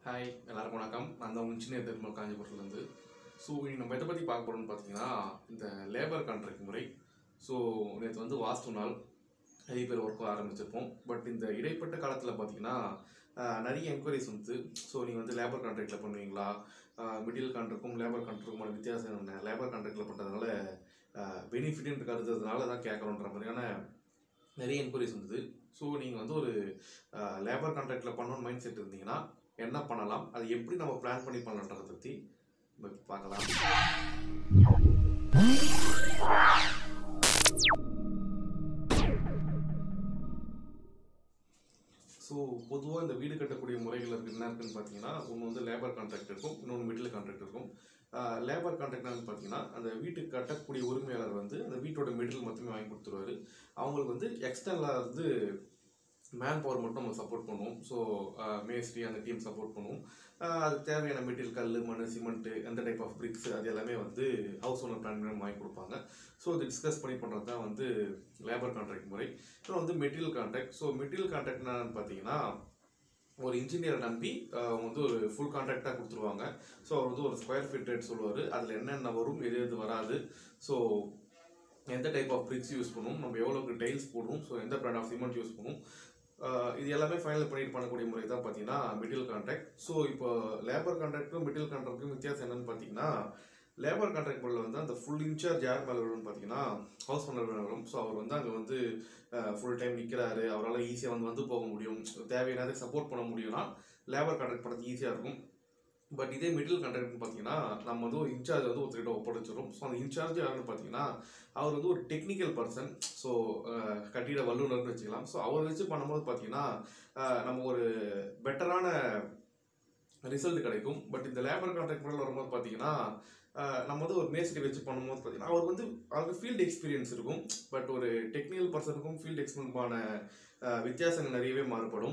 hi எல்லாருக்கும் வணக்கம் நான் தான் உங்கள் இன்ஜினியர் திருமல் காஞ்சிபுரத்துலேருந்து ஸோ இன்னைக்கு நம்ம எதை பற்றி பார்க்க போகிறோம்னு பார்த்தீங்கன்னா இந்த லேபர் கான்ட்ராக்ட் முறை ஸோ நேற்று வந்து வாஸ்து நாள் நிறைய பேர் ஒர்க் ஆரம்பிச்சிருப்போம் பட் இந்த இடைப்பட்ட காலத்தில் பார்த்தீங்கன்னா ஆஹ், நிறைய என்கொயரிஸ் வந்து ஸோ நீங்கள் வந்து லேபர் கான்ட்ராக்டில் பண்ணுவீங்களா மிடில் கான்ட்ராக்டும் லேபர் கான்ட்ராக்டுமான வித்தியாசம் என்ன லேபர் கான்ட்ராக்டில் பண்ணுறதுனால பெனிஃபிட்னு கருதுறதுனால தான் கேட்குறோன்ற மாதிரியான நிறைய என்கொயரிஸ் வந்தது ஸோ நீங்கள் வந்து ஒரு லேபர் கான்ட்ராக்டில் பண்ணணும்னு மைண்ட் செட் இருந்தீங்கன்னா என்ன பண்ணலாம் அது எப்படி நம்ம பிளான் பண்ணி பண்ணலான்றதை பற்றி நம்ம இப்ப பார்க்கலாம் ஸோ பொதுவாக இந்த வீடு கட்டக்கூடிய முறைகள் இருக்கு என்ன இருக்குன்னு பார்த்தீங்கன்னா ஒன்று வந்து லேபர் கான்ட்ராக்ட் இருக்கும் இன்னொன்று மிடில் கான்ட்ராக்ட் இருக்கும் லேபர் கான்ட்ராக்ட்னு பார்த்தீங்கன்னா அந்த வீட்டுக்கு கட்டக்கூடிய உரிமையாளர் வந்து அந்த வீட்டோட மெட்டீரியல் மட்டுமே வாங்கி கொடுத்துருவாரு அவங்களுக்கு வந்து எக்ஸ்டர்னலாக இருந்து மேன் பவர் மட்டும் நம்ம சப்போர்ட் பண்ணுவோம் ஸோ மேஸ்ட்ரி அந்த டீம் சப்போர்ட் பண்ணுவோம் ஆஹ் அதுக்கு தேவையான மெட்டீரியல் கல் மண் சிமெண்ட்டு எந்த டைப் ஆஃப் பிரிக்ஸ் அது எல்லாமே வந்து ஹவுஸ் ஓனர் பிளான் பண்ணி வாங்கி கொடுப்பாங்க ஸோ இது டிஸ்கஸ் பண்ணி பண்ணுறது தான் வந்து லேபர் கான்ட்ராக்ட் முறை அப்புறம் வந்து material contract so material contract என்னன்னு பார்த்தீங்கன்னா ஒரு இன்ஜினியரை நம்பி ஆஹ் அவங்க வந்து ஒரு ஃபுல் கான்ட்ராக்டாக கொடுத்துருவாங்க ஸோ அவர் வந்து ஒரு ஸ்கொயர் ஃபீட் ரேட் சொல்லுவார் அதில் என்னென்ன வரும் எது எது வராது ஸோ எந்த டைப் ஆஃப் பிரிக்ஸ் யூஸ் பண்ணுவோம் நம்ம எவ்வளோக்கு டைல்ஸ் போடுவோம் ஸோ எந்த பிராண்ட் ஆஃப் சிமெண்ட் யூஸ் பண்ணுவோம் ஆஹ் இது எல்லாமே ஃபைனல் பண்ணிட்டு பண்ணக்கூடிய முறை தான் பார்த்தீங்கன்னா மிடில் கான்ட்ராக்ட் ஸோ இப்போ லேபர் கான்ட்ராக்டும் மிடில் கான்ட்ராக்டும் வித்தியாசம் என்னன்னு பார்த்தீங்கன்னா லேபர் கான்ட்ராக்ட் போல வந்து அந்த ஃபுல் இன்சார்ஜ் யார் மேலே வரும்னு பார்த்தீங்கன்னா ஹவுஸ் ஓனர் மேலே வரும் ஸோ அவர் வந்து அங்கே வந்து ஃபுல் டைம் நிற்கிறாரு அவரால் ஈஸியாக வந்து வந்து போக முடியும் தேவையானதை சப்போர்ட் பண்ண முடியும்னா லேபர் கான்ட்ராக்ட் பண்ணுறது ஈஸியாக இருக்கும் பட் இதே மிடில் கான்ட்ராக்ட்னு பார்த்தீங்கன்னா நம்ம வந்து ஒரு இன்சார்ஜ் வந்து ஒருத்தர்கிட்ட ஒப்படைச்சிடும் ஸோ அந்த இன்சார்ஜ் யாருன்னு பார்த்தீங்கன்னா அவர் வந்து ஒரு டெக்னிக்கல் பர்சன் ஸோ கட்டிட வல்லுநர்னு வச்சுக்கலாம் ஸோ அவர் வச்சு பண்ணும்போது பார்த்தீங்கன்னா அஹ், நம்ம ஒரு பெட்டரான ரிசல்ட் கிடைக்கும் பட் இந்த லேபர் கான்ட்ராக்ட் முறையில் வரும்போது பார்த்தீங்கன்னா அஹ், நம்ம வந்து ஒரு மேஸ்திரி வச்சு பண்ணும்போது பார்த்தீங்கன்னா அவர் வந்து அவருக்கு ஃபீல்டு எக்ஸ்பீரியன்ஸ் இருக்கும் பட் ஒரு டெக்னிக்கல் பர்சனுக்கும் ஃபீல்டு எக்ஸ்பீரியன்ஸான வித்தியாசங்கள் நிறையவே மாறுபடும்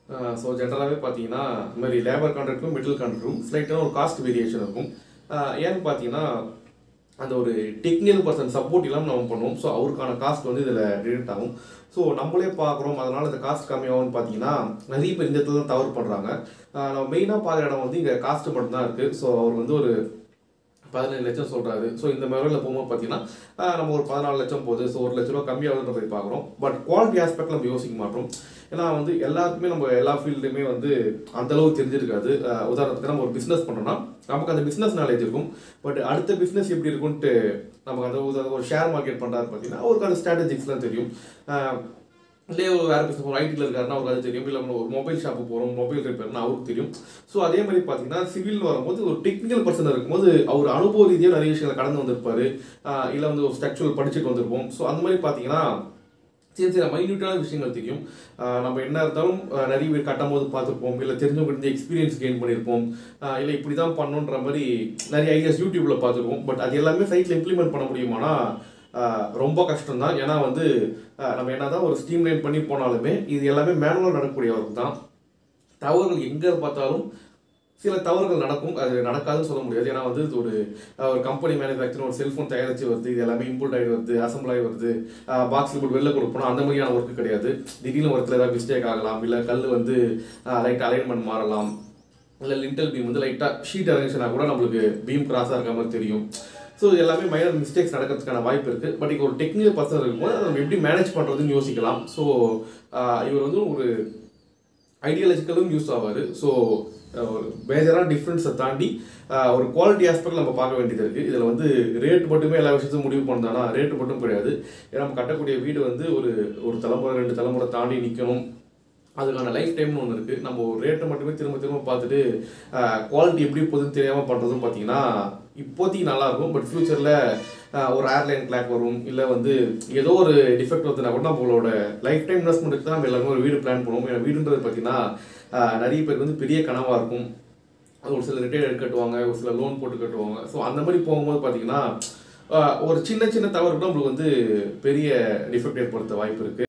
ஸோ ஜென்ரலாகவே பார்த்தீங்கன்னா இந்த மாதிரி லேபர் கான்ட்ராக்டும் மிடில் கான்ட்ராக்டும் ஸ்லைட்டான ஒரு காஸ்ட் வேரியேஷன் இருக்கும் அஹ், ஏன்னு பார்த்தீங்கன்னா அந்த ஒரு டெக்னிக்கல் பர்சன் சப்போர்ட் இல்லாமல் நம்ம பண்ணுவோம் ஸோ அவருக்கான காஸ்ட் வந்து இதில் டிடெக்ட் ஆகும் ஸோ நம்மளே பார்க்குறோம் அதனால் இந்த காஸ்ட் கம்மியாகும்னு பார்த்தீங்கன்னா நிறைய பேர் இந்த இடத்துல தான் தவறு பண்ணுறாங்க நம்ம மெயினாக பார்க்குற இடம் வந்து இங்கே காஸ்ட் மட்டும் தான் இருக்குது ஸோ அவர் வந்து ஒரு பதினேழு லட்சம் சொல்கிறாரு ஸோ இந்த முறையில் போகும்போது பார்த்தீங்கன்னா ஆஹ் நம்ம ஒரு பதினாலு லட்சம் போகுது ஸோ ஒரு லட்ச ரூபா கம்மியாகுதுன்ற மாதிரி பார்க்குறோம் பட் குவாலிட்டி ஆஸ்பெக்ட் நம்ம யோசிக்க மாட்டோம் ஏன்னா வந்து எல்லாருக்குமே நம்ம எல்லா ஃபீல்டுமே வந்து அந்த அளவுக்கு தெரிஞ்சிருக்காது ஆஹ் உதாரணத்துக்கு நம்ம ஒரு பிஸ்னஸ் பண்ணோம்னா நமக்கு அந்த பிஸ்னஸ் நாலேஜ் இருக்கும் பட் அடுத்த பிஸ்னஸ் எப்படி இருக்கும்ட்டு நமக்கு அந்த உதா- ஒரு ஷேர் மார்க்கெட் பண்ணுறாரு பார்த்தீங்கன்னா அவருக்கு அந்த ஸ்ட்ராட்டஜிக்ஸ்லாம் தெரியும் ஆஹ் இல்லையே ஒரு வேறு பிஸ்னஸ் ஒரு ஐடியில் இருக்காருன்னா அவருக்கு அது தெரியும் இல்லை நம்ம ஒரு மொபைல் ஷாப்பு போகிறோம் மொபைல் ரிப்பேர்னா அவருக்கு தெரியும் ஸோ அதே மாதிரி பார்த்தீங்கன்னா சிவில் வரும்போது ஒரு டெக்னிக்கல் பர்சன் இருக்கும்போது அவர் அனுபவ ரீதியாக நிறைய விஷயங்களை கடந்து வந்திருப்பாரு இல்லை வந்து ஒரு ஸ்ட்ரக்சரல் படிச்சுட்டு வந்திருப்போம் ஸோ அந்த மாதிரி பார்த்தீங்கன்னா சின்ன சின்ன மைன்யூட்டான விஷயங்கள் தெரியும் ஆஹ் நம்ம என்ன இருந்தாலும் ஆஹ் நிறைய பேர் கட்டும் போது பார்த்துருப்போம் இல்லை தெரிஞ்சவங்க இருந்து எக்ஸ்பீரியன்ஸ் கெயின் பண்ணியிருப்போம் ஆஹ் இல்லை இப்படி தான் பண்ணணுன்ற மாதிரி நிறைய ஐடியாஸ் யூடியூப்ல பார்த்துருப்போம் பட் அது எல்லாமே சைட்டில் இம்ப்ளிமெண்ட் பண்ண முடியுமானா ஆஹ் ரொம்ப கஷ்டம் தான் ஏன்னா வந்து ஆஹ் நம்ம என்னதான் ஒரு ஸ்ட்ரீம் லைன் பண்ணி போனாலுமே இது எல்லாமே மேனுவலாக நடக்கக்கூடிய ஒர்க் தான் தவறுகள் எங்கே பார்த்தாலும் சில தவறுகள் நடக்கும் அது நடக்காதுன்னு சொல்ல முடியாது ஏன்னா வந்து இது ஒரு ஆஹ் ஒரு கம்பெனி மேனுஃபேக்சர் ஒரு செல்ஃபோன் தயாரிச்சு வருது இது எல்லாமே இம்போர்ட் ஆகி வருது அசம்பிள் ஆகி வருது பாக்ஸ் போட்டு வெளில கொடுக்கணும் அந்த மாதிரியான ஒர்க்கு கிடையாது திடீர்னு ஒருத்தர் ஏதாவது மிஸ்டேக் ஆகலாம் இல்லை கல் வந்து லைட் அலைன்மெண்ட் மாறலாம் இல்லை லிண்டல் பீம் வந்து லைட்டாக ஷீட் அரேஞ்ச்னா கூட நம்மளுக்கு பீம் கிராஸாக இருக்க மாதிரி தெரியும் ஸோ இது எல்லாமே மைனர் மிஸ்டேக்ஸ் நடக்கிறதுக்கான வாய்ப்பு இருக்குது பட் இப்போ ஒரு டெக்னிக்கல் பர்சன் இருக்கும்போது அதை நம்ம எப்படி மேனேஜ் பண்ணுறதுன்னு யோசிக்கலாம் ஸோ இவர் வந்து ஒரு ஐடியாலஜிக்கலும் யூஸ் ஆவார் ஸோ ஒரு மேஜரான டிஃப்ரென்ஸை தாண்டி ஆஹ், ஒரு குவாலிட்டி ஆஸ்பெக்ட் நம்ம பார்க்க வேண்டியது இருக்குது இதில் வந்து ரேட் மட்டுமே எல்லா விஷயத்தையும் முடிவு பண்ணதானா ரேட் மட்டும் கிடையாது ஏன்னா நம்ம கட்டக்கூடிய வீடு வந்து ஒரு ஒரு தலைமுறை ரெண்டு தலைமுறை தாண்டி நிற்கணும் அதுக்கான லைஃப் டைம்னு ஒன்று இருக்குது நம்ம ஒரு ரேட்டை மட்டுமே திரும்ப திரும்ப பார்த்துட்டு குவாலிட்டி எப்படி போகுதுன்னு தெரியாமல் பண்ணுறதும் பார்த்தீங்கன்னா இப்போதைக்கு நல்லாயிருக்கும் பட் ஃப்யூச்சரில் ஒரு ஏர்லைன் கிளாக் வரும் இல்லை வந்து ஏதோ ஒரு டிஃபெக்ட் வந்துனா கூட நம்மளோட லைஃப் டைம் இன்வெஸ்ட்மெண்ட்டுக்கு தான் நம்ம எல்லாருமே ஒரு வீடு பிளான் பண்ணுவோம் ஏன்னா வீடுன்றது பார்த்தீங்கன்னா ஆஹ், நிறைய பேருக்கு வந்து பெரிய கனவாக இருக்கும் அது ஒரு சில ரிட்டையர்ட் கட்டுவாங்க ஒரு சில லோன் போட்டு கட்டுவாங்க ஸோ அந்த மாதிரி போகும்போது பார்த்தீங்கன்னா ஆஹ், ஒரு சின்ன சின்ன தவறு கூட நம்மளுக்கு வந்து பெரிய டிஃபெக்ட் ஏற்படுத்த வாய்ப்பு இருக்குது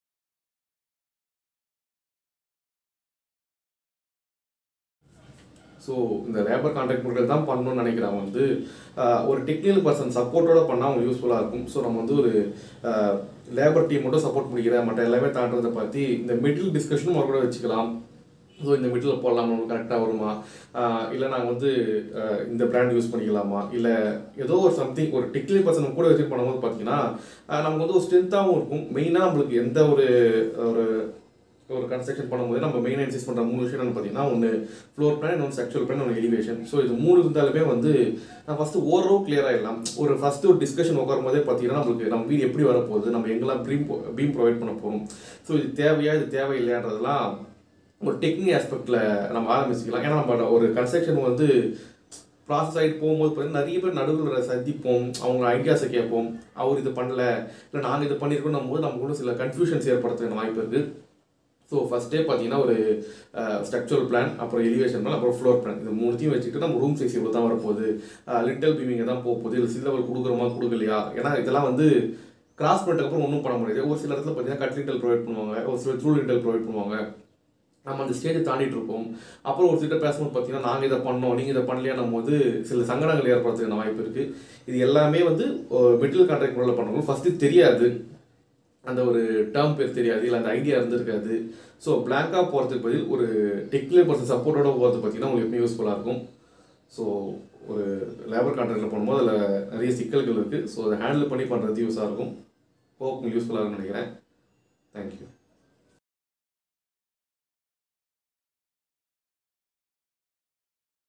ஸோ இந்த லேபர் கான்ட்ராக்ட் முறைகள் தான் பண்ணணும்னு நினைக்கிறவங்க வந்து ஆஹ், ஒரு டெக்னிக்கல் பர்சன் சப்போர்ட்டோட பண்ணால் அவங்களுக்கு யூஸ்ஃபுல்லாக இருக்கும் ஸோ நம்ம வந்து ஒரு லேபர் டீம் மட்டும் சப்போர்ட் பண்ணிக்கிறேன் மற்ற எல்லாமே தாண்டதை பற்றி இந்த மிடில் டிஸ்கஷனும் அவர் கூட வச்சுக்கலாம் ஸோ இந்த மெட்டீரியல் போடலாமா உங்களுக்கு கரெக்டாக வருமா இல்லை நாங்கள் வந்து ஆஹ் இந்த பிராண்ட் யூஸ் பண்ணிக்கலாமா இல்லை ஏதோ ஒரு சம்திங் ஒரு டெக்னிக்கல் பர்சன் கூட விசிட் பண்ணும்போது பார்த்தீங்கன்னா ஆஹ் நமக்கு வந்து ஒரு ஸ்ட்ரென்த்தாகவும் இருக்கும் மெயினாக நம்மளுக்கு எந்த ஒரு ஒரு ஒரு கன்ஸ்ட்ரக்ஷன் பண்ணும்போது நம்ம மெயினாக இன்சிஸ் பண்ணுற மூணு விஷயம் என்னன்னு பார்த்தீங்கன்னா ஒன்று ஃப்ளோர் பிளான் இன்னொன்று செக்ஷுவல் பிளான் ஒன்று எலிவேஷன் ஸோ இது மூணு இருந்தாலுமே வந்து நான் ஃபஸ்ட்டு ஓரளவு கிளியர் ஆகிடலாம் ஒரு ஃபஸ்ட்டு ஒரு டிஸ்கஷன் உட்காரும் போதே பார்த்தீங்கன்னா நம்மளுக்கு நம்ம வீடு எப்படி வரப்போகுது நம்ம எங்கெல்லாம் பீம் பீம் ப்ரொவைட் பண்ண போகிறோம் ஸோ இது தேவையா இது தேவையில்லைன்றதெல்லாம் ஒரு டெக்னிக் ஆஸ்பெக்டில் நம்ம ஆரம்பிச்சுக்கலாம் ஏன்னா நம்ம ஒரு கன்ஸ்ட்ரக்ஷன் வந்து ப்ராசஸ் ஆகிட்டு போகும்போது பார்த்தீங்கன்னா நிறைய பேர் நடுவில் சந்திப்போம் அவங்க ஐடியாஸை கேட்போம் அவர் இது பண்ணல இல்லை நாங்கள் இது பண்ணியிருக்கோம் போது நமக்கு கூட சில கன்ஃபியூஷன்ஸ் ஏற்படுறதுக்கு வாய்ப்பு இருக்குது ஸோ ஃபஸ்ட்டே பார்த்தீங்கன்னா ஒரு ஸ்ட்ரக்சரல் பிளான் அப்புறம் எலிவேஷன் பிளான் அப்புறம் ஃப்ளோர் பிளான் இது மூணுத்தையும் வச்சுக்கிட்டு நம்ம ரூம் சைஸ் இவ்வளோ தான் வரப்போகுது லிட்டல் பீமிங்க தான் போக போகுது இல்லை சில்லவர் கொடுக்குறோமா கொடுக்கலையா ஏன்னா இதெல்லாம் வந்து கிராஸ் பண்ணிட்டதுக்கப்புறம் ஒன்றும் பண்ண முடியாது ஒரு சில இடத்துல பார்த்தீங்கன்னா கட் லிண்டல் ப்ரொவைட் பண்ணுவாங்க ஒரு சில த்ரூ லிண்டல் ப்ரொவைட் பண்ணுவாங்க நம்ம அந்த ஸ்டேஜை தாண்டிட்டு இருப்போம் அப்புறம் ஒரு சில பேசும்போது பார்த்தீங்கன்னா நாங்கள் இதை பண்ணோம் நீங்கள் இதை பண்ணலையானும் போது சில சங்கடங்கள் ஏற்படுறதுக்கு வாய்ப்பு இருக்குது இது எல்லாமே வந்து மெட்டீரியல் கான்ட்ராக்ட் முறையில் பண்ணுறோம் ஃபஸ்ட்டு தெரியாது அந்த ஒரு டேர்ம் பேர் தெரியாது இல்லை அந்த ஐடியா இருந்திருக்காது ஸோ பிளாங்காக போகிறதுக்கு பதில் ஒரு டெக்னிக்கல் பர்சன் சப்போர்ட்டோட போகிறது பார்த்தீங்கன்னா உங்களுக்கு எப்பயும் யூஸ்ஃபுல்லாக இருக்கும் ஸோ ஒரு லேபர் கான்ட்ராக்டில் பண்ணும்போது அதில் நிறைய சிக்கல்கள் இருக்குது ஸோ அதை ஹேண்டில் பண்ணி பண்ணுறது யூஸாக இருக்கும் ஹோப் உங்களுக்கு யூஸ்ஃபுல்லாக இருக்கும்னு நினைக்கிறேன் தேங்க்யூ